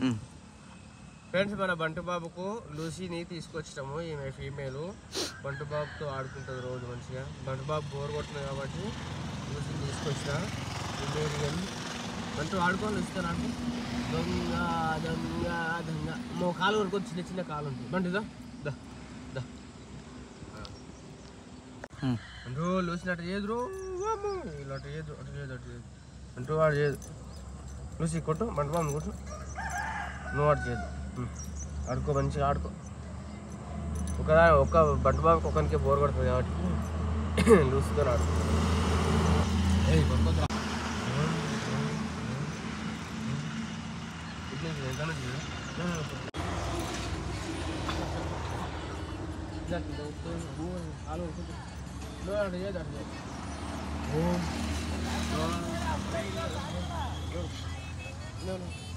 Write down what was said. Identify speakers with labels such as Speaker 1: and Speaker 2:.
Speaker 1: Friends మన బంటు బాబుకు లూసీని తీసుకొచ్చినాము ఈమె ఫీమేల్ బంటు బాబుతో ఆడుకుంటుంది రోజు మంచిగా బంటు బాబు బోర్ కొడుతుంది కాబట్టి లూసీని తీసుకొచ్చిన ఫీమేల్ కానీ బంటు ఆడుకొని లూసితా నాకు దొంగ దొంగ దొంగ మో కాలు వరకు చిన్న చిన్న కాలు ఉంటుంది బంటు దా దా దా అంటూ లూసినట్టు చేయదు రో వామ్మో. ఇలా అటు చేయదు అటు చేయదు అటు చేయదు అంటూ వాడు చేయదు లూసి కొట్టు బంటు బాబు కొట్టు నువ్వు ఆడు చేయదు ఉమ్. ఆడుకో మంచిగా ఆడుకో ఒకదా ఒక్క బంటు బాబుకి ఒకరికి బోర్ కొడుతుంది కాబట్టి లూసితో ఆడుకో ఏయ్, కొనుక్కోద్దురా. ఇట్లా ఇది ఎంత నుంచి ఇది? ఇదా, ఇదా, ఇదా, ఓ, కాలు ఊరుకుంటుంది. నువ్వు అటు చేయదు అటు చేయదు ఓ. ఓ. ఓ. No, no.